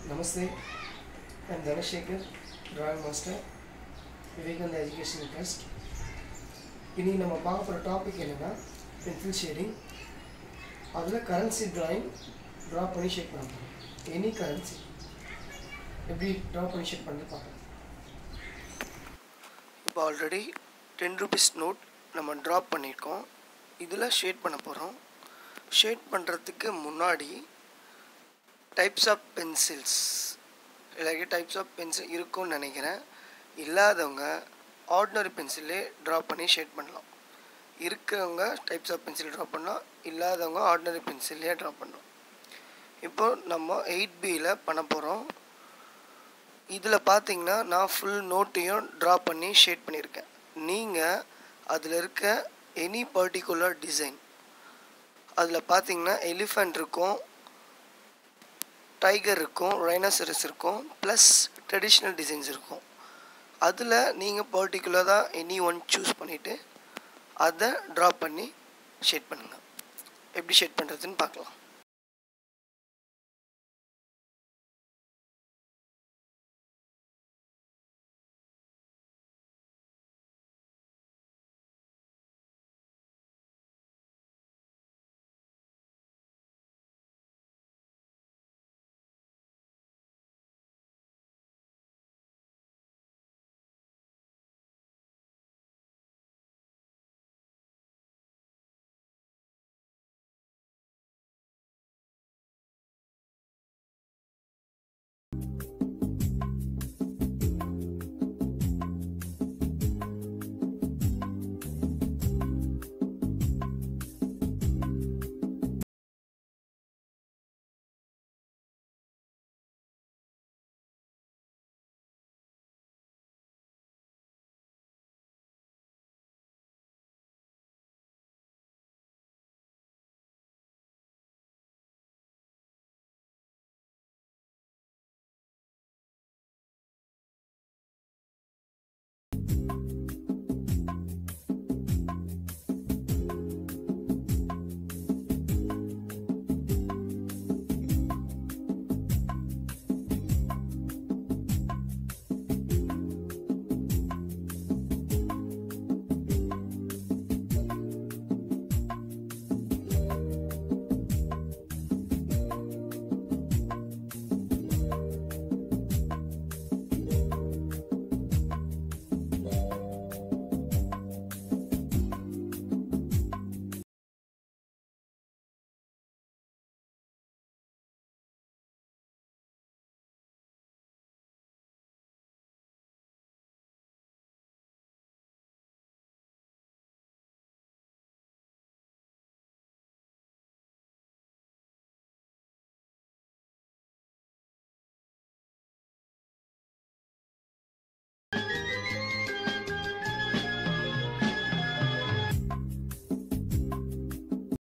Namaste, I'm Dhanashekhar, drawing master, Vivekananda education trust இனி நம்ம பார்க்க போகிற டாபிக் என்னென்னா பென்சில் ஷேடிங் அதில் கரன்சி drawing ட்ரா பண்ணி ஷேட் பண்ண போகிறோம் எனி கரன்சி எப்படி ட்ரா பண்ணி ஷேட் பண்ணி பார்க்கலாம் இப்போ ஆல்ரெடி டென் ருபீஸ் நோட் நம்ம ட்ரா பண்ணியிருக்கோம் இதில் ஷேட் பண்ண போகிறோம் ஷேட் பண்ணுறதுக்கு முன்னாடி டைப்ஸ் ஆஃப் பென்சில்ஸ் இல்லாட்டி டைப்ஸ் ஆஃப் பென்சில் இருக்கும்னு நினைக்கிறேன் இல்லாதவங்க ஆர்டினரி பென்சிலே ட்ரா பண்ணி ஷேட் பண்ணலாம் இருக்கிறவங்க டைப்ஸ் ஆஃப் பென்சில் ட்ரா பண்ணலாம் இல்லாதவங்க ஆர்டினரி பென்சில்லே ட்ரா பண்ணலாம் இப்போ நம்ம எயிட் பியில் பண்ண போகிறோம் இதில் பார்த்தீங்கன்னா நான் ஃபுல் நோட்டையும் ட்ரா பண்ணி ஷேட் பண்ணியிருக்கேன் நீங்கள் அதில் இருக்க எனி பர்டிகுலர் டிசைன் அதில் பார்த்தீங்கன்னா எலிஃபண்ட் இருக்கும் டைகர் இருக்கும் ரைனோசரஸ் இருக்கும் ப்ளஸ் ட்ரெடிஷ்னல் டிசைன்ஸ் இருக்கும் அதில் நீங்கள் பர்டிகுலராக எனி ஒன் சூஸ் பண்ணிவிட்டு அதை ட்ரா பண்ணி ஷேட் பண்ணுங்கள் எப்படி ஷேட் பண்ணுறதுன்னு பார்க்கலாம்